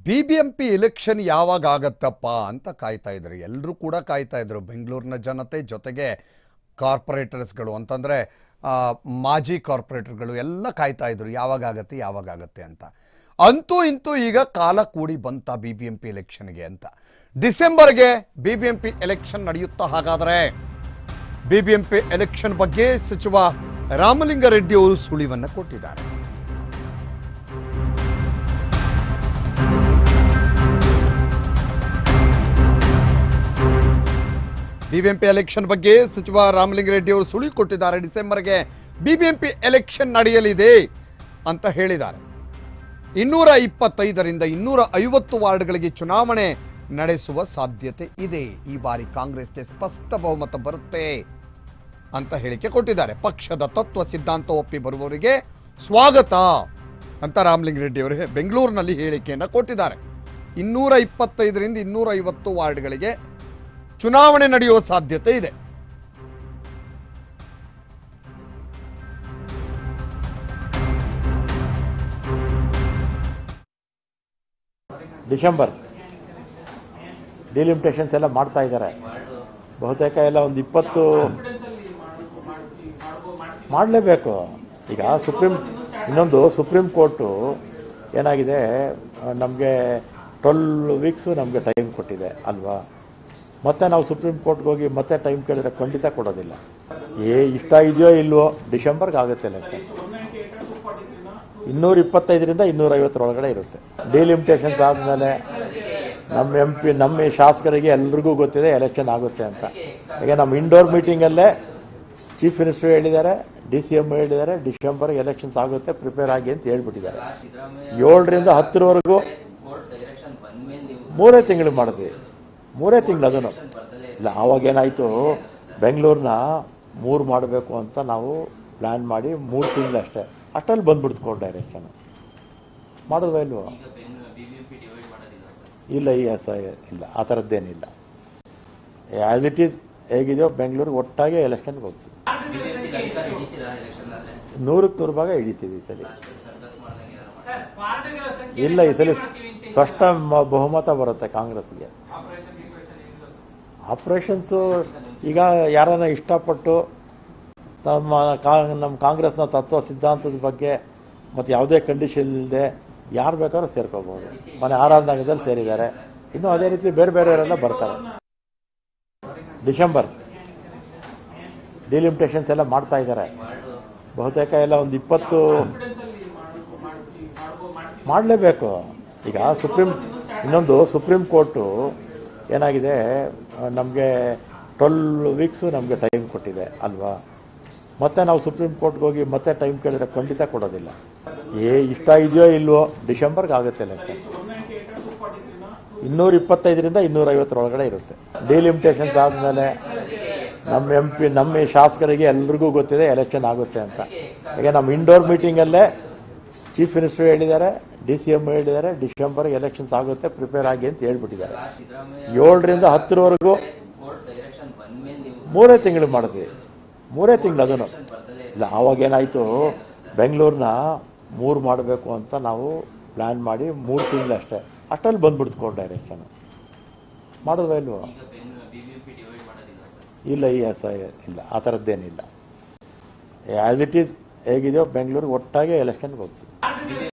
B B M P election ಯಾವಾಗ ಆಗತ್ತಪ್ಪ ಅಂತ ಕಾಯ್ತಾ ಇದ್ರು ಎಲ್ಲರೂ ಕೂಡ ಕಾಯ್ತಾ ಇದ್ರು ಬೆಂಗಳೂರಿನ ಜನತೆ ಜೊತೆಗೆ ಕಾರ್ಪೊರೇಟರ್ಸ್ಗಳು ಅಂತಂದರೆ ಮಾಜಿ ಕಾರ್ಪೊರೇಟರ್ಗಳು ಎಲ್ಲ ಕಾಯ್ತಾ ಇದ್ರು ಯಾವಾಗ ಆಗತ್ತೆ ಯಾವಾಗ ಆಗತ್ತೆ ಅಂತ ಅಂತೂ ಇಂತೂ ಈಗ ಕಾಲ ಕೂಡಿ ಬಂತ ಬಿ ಬಿ ಎಂ ಪಿ ಎಲೆಕ್ಷನ್ಗೆ ಅಂತ ಡಿಸೆಂಬರ್ಗೆ B B M P election ನಡೆಯುತ್ತಾ ಹಾಗಾದರೆ B B M P election ಬಗ್ಗೆ ಸಚಿವ ರಾಮಲಿಂಗಾರೆಡ್ಡಿ ಅವರು ಸುಳಿವನ್ನು ಕೊಟ್ಟಿದ್ದಾರೆ ಬಿಬಿಎಂಪಿ ಎಲೆಕ್ಷನ್ ಬಗ್ಗೆ ಸಚಿವ ರಾಮಲಿಂಗಾರೆಡ್ಡಿ ಅವರು ಸುಳಿ ಕೊಟ್ಟಿದ್ದಾರೆ ಡಿಸೆಂಬರ್ಗೆ ಬಿಬಿಎಂಪಿ ಎಲೆಕ್ಷನ್ ನಡೆಯಲಿದೆ ಅಂತ ಹೇಳಿದ್ದಾರೆ ಇನ್ನೂರ ಇಪ್ಪತ್ತೈದರಿಂದ ಇನ್ನೂರ ಐವತ್ತು ವಾರ್ಡ್ಗಳಿಗೆ ಚುನಾವಣೆ ನಡೆಸುವ ಸಾಧ್ಯತೆ ಇದೆ ಈ ಬಾರಿ ಕಾಂಗ್ರೆಸ್ಗೆ ಸ್ಪಷ್ಟ ಬಹುಮತ ಬರುತ್ತೆ ಅಂತ ಹೇಳಿಕೆ ಕೊಟ್ಟಿದ್ದಾರೆ ಪಕ್ಷದ ತತ್ವ ಸಿದ್ಧಾಂತ ಒಪ್ಪಿ ಬರುವವರಿಗೆ ಸ್ವಾಗತ ಅಂತ ರಾಮಲಿಂಗಾರೆಡ್ಡಿ ಅವರು ಬೆಂಗಳೂರಿನಲ್ಲಿ ಹೇಳಿಕೆಯನ್ನು ಕೊಟ್ಟಿದ್ದಾರೆ ಇನ್ನೂರ ಇಪ್ಪತ್ತೈದರಿಂದ ಇನ್ನೂರ ಐವತ್ತು ವಾರ್ಡ್ಗಳಿಗೆ ಚುನಾವಣೆ ನಡೆಯುವ ಸಾಧ್ಯತೆ ಇದೆ ಡಿಸೆಂಬರ್ ಡಿಲಿಮಿಟೇಷನ್ಸ್ ಎಲ್ಲ ಮಾಡ್ತಾ ಇದ್ದಾರೆ ಬಹುತೇಕ ಎಲ್ಲ ಒಂದು ಇಪ್ಪತ್ತು ಮಾಡಲೇಬೇಕು ಈಗ ಸುಪ್ರೀಂ ಇನ್ನೊಂದು ಸುಪ್ರೀಂ ಕೋರ್ಟು ಏನಾಗಿದೆ ನಮಗೆ ಟ್ವೆಲ್ ವೀಕ್ಸು ನಮಗೆ ಟೈಮ್ ಕೊಟ್ಟಿದೆ ಅಲ್ವಾ ಮತ್ತೆ ನಾವು ಸುಪ್ರೀಂ ಕೋರ್ಟ್ಗೆ ಹೋಗಿ ಮತ್ತೆ ಟೈಮ್ ಕೇಳಿದ್ರೆ ಖಂಡಿತ ಕೊಡೋದಿಲ್ಲ ಏ ಇಷ್ಟ ಇದೆಯೋ ಇಲ್ವೋ ಡಿಸೆಂಬರ್ಗೆ ಆಗುತ್ತೆ ಲೆಕ್ಕ ಇನ್ನೂರ ಇಪ್ಪತ್ತೈದರಿಂದ ಇನ್ನೂರ ಐವತ್ತರೊಳಗಡೆ ಇರುತ್ತೆ ಡಿಲಿಮಿಟೇಷನ್ಸ್ ಆದಮೇಲೆ ನಮ್ಮ ಎಂ ಪಿ ನಮ್ಮ ಈ ಶಾಸಕರಿಗೆ ಎಲ್ರಿಗೂ ಗೊತ್ತಿದೆ ಎಲೆಕ್ಷನ್ ಆಗುತ್ತೆ ಅಂತ ಈಗ ನಮ್ಮ ಇಂಡೋರ್ ಮೀಟಿಂಗಲ್ಲೇ ಚೀಫ್ ಮಿನಿಸ್ಟರ್ ಹೇಳಿದ್ದಾರೆ ಡಿ ಸಿ ಎಂ ಹೇಳಿದ್ದಾರೆ ಡಿಸೆಂಬರ್ ಎಲೆಕ್ಷನ್ಸ್ ಆಗುತ್ತೆ ಪ್ರಿಪೇರ್ ಆಗಿ ಅಂತ ಹೇಳ್ಬಿಟ್ಟಿದ್ದಾರೆ ಏಳರಿಂದ ಹತ್ತರವರೆಗೂ ಮೂರೇ ತಿಂಗಳು ಮಾಡಿದ್ವಿ ಮೂರೇ ತಿಂಗಳು ಅದನ್ನು ಇಲ್ಲ ಆವಾಗ ಏನಾಯಿತು ಬೆಂಗಳೂರನ್ನ ಮೂರು ಮಾಡಬೇಕು ಅಂತ ನಾವು ಪ್ಲ್ಯಾನ್ ಮಾಡಿ ಮೂರು ತಿಂಗಳು ಅಷ್ಟೇ ಅಷ್ಟರಲ್ಲಿ ಬಂದ್ಬಿಡ್ತು ಕೋರ್ಟ್ ಡೈರೆಕ್ಷನ್ ಮಾಡಿದ್ವಾ ಇಲ್ವೋ ಇಲ್ಲ ಈ ಎಸ್ ಇಲ್ಲ ಆ ಥರದ್ದೇನಿಲ್ಲ ಆ್ಯಸ್ ಇಟ್ ಈಸ್ ಹೇಗಿದೆಯೋ ಬೆಂಗಳೂರಿಗೆ ಒಟ್ಟಾಗೆ ಎಲೆಕ್ಷನ್ಗೆ ಹೋಗ್ತೀವಿ ನೂರಕ್ಕೆ ನೂರು ಭಾಗ ಹಿಡಿತೀವಿ ಈ ಸಲ ಇಲ್ಲ ಈ ಸಲ ಸ್ಪಷ್ಟ ಮ- ಬಹುಮತ ಬರುತ್ತೆ ಕಾಂಗ್ರೆಸ್ಗೆ ಆಪರೇಷನ್ಸು ಈಗ ಯಾರನ್ನ ಇಷ್ಟಪಟ್ಟು ನಮ್ಮ ಕಾ ನಮ್ಮ ಕಾಂಗ್ರೆಸ್ನ ತತ್ವ ಸಿದ್ಧಾಂತದ ಬಗ್ಗೆ ಮತ್ತು ಯಾವುದೇ ಕಂಡೀಷನ್ ಇಲ್ಲದೆ ಯಾರು ಬೇಕಾದ್ರೂ ಸೇರ್ಕೋಬಹುದು ಮನೆ ಆರ್ ಆರ್ ನಗರದಲ್ಲಿ ಸೇರಿದ್ದಾರೆ ಇನ್ನು ಅದೇ ರೀತಿ ಬೇರೆ ಬೇರೆಯವರೆಲ್ಲ ಬರ್ತಾರೆ ಡಿಸೆಂಬರ್ ಡಿಲಿಮಿಟೇಷನ್ಸ್ ಎಲ್ಲ ಮಾಡ್ತಾ ಇದ್ದಾರೆ ಬಹುತೇಕ ಎಲ್ಲ ಒಂದು ಇಪ್ಪತ್ತು ಮಾಡಲೇಬೇಕು ಈಗ ಸುಪ್ರೀಂ ಇನ್ನೊಂದು ಸುಪ್ರೀಂ ಕೋರ್ಟು ಏನಾಗಿದೆ ನಮಗೆ ಟ್ವೆಲ್ ವೀಕ್ಸು ನಮಗೆ ಟೈಮ್ ಕೊಟ್ಟಿದೆ ಅಲ್ವಾ ಮತ್ತೆ ನಾವು ಸುಪ್ರೀಂ ಕೋರ್ಟ್ಗೆ ಹೋಗಿ ಮತ್ತೆ ಟೈಮ್ ಕೇಳಿದ್ರೆ ಖಂಡಿತ ಕೊಡೋದಿಲ್ಲ ಏ ಇಷ್ಟ ಇದೆಯೋ ಇಲ್ವೋ ಡಿಸೆಂಬರ್ಗೆ ಆಗುತ್ತೆ ಲೆಕ್ಕ ಇನ್ನೂರ ಇಪ್ಪತ್ತೈದರಿಂದ ಇನ್ನೂರ ಐವತ್ತರೊಳಗಡೆ ಇರುತ್ತೆ ಡಿಲಿಮಿಟೇಷನ್ಸ್ ಆದಮೇಲೆ ನಮ್ಮ ಎಂ ಪಿ ನಮ್ಮ ಈ ಶಾಸಕರಿಗೆ ಎಲ್ರಿಗೂ ಗೊತ್ತಿದೆ ಎಲೆಕ್ಷನ್ ಆಗುತ್ತೆ ಅಂತ ಈಗ ನಮ್ಮ ಇಂಡೋರ್ ಮೀಟಿಂಗಲ್ಲೇ ಚೀಫ್ ಮಿನಿಸ್ಟರ್ ಹೇಳಿದ್ದಾರೆ ಡಿ ಸಿ ಎಂ ಹೇಳಿದ್ದಾರೆ ಡಿಸೆಂಬರ್ ಎಲೆಕ್ಷನ್ಸ್ ಆಗುತ್ತೆ ಪ್ರಿಪೇರ್ ಆಗಿ ಅಂತ ಹೇಳ್ಬಿಟ್ಟಿದ್ದಾರೆ ಏಳರಿಂದ ಹತ್ತರವರೆಗೂ ಮೂರೇ ತಿಂಗಳು ಮಾಡಿದ್ವಿ ಮೂರೇ ತಿಂಗಳು ಅದನ್ನು ಇಲ್ಲ ಆವಾಗ ಏನಾಯಿತು ಬೆಂಗಳೂರನ್ನ ಮೂರು ಮಾಡಬೇಕು ಅಂತ ನಾವು ಪ್ಲ್ಯಾನ್ ಮಾಡಿ ಮೂರು ತಿಂಗಳು ಅಷ್ಟೇ ಅಷ್ಟರಲ್ಲಿ ಬಂದ್ಬಿಡ್ತು ಕೋರ್ಟ್ ಡೈರೆಕ್ಷನ್ ಮಾಡಿದ್ವಾ ಇಲ್ವೋ ಇಲ್ಲ ಈ ಎಸ್ ಇಲ್ಲ ಆ ಥರದ್ದೇನಿಲ್ಲ ಆ್ಯಸ್ ಇಟ್ ಈಸ್ ಹೇಗಿದೆಯೋ ಬೆಂಗಳೂರಿಗೆ ಒಟ್ಟಾಗೆ ಎಲೆಕ್ಷನ್ಗೆ ಹೋಗ್ತೀವಿ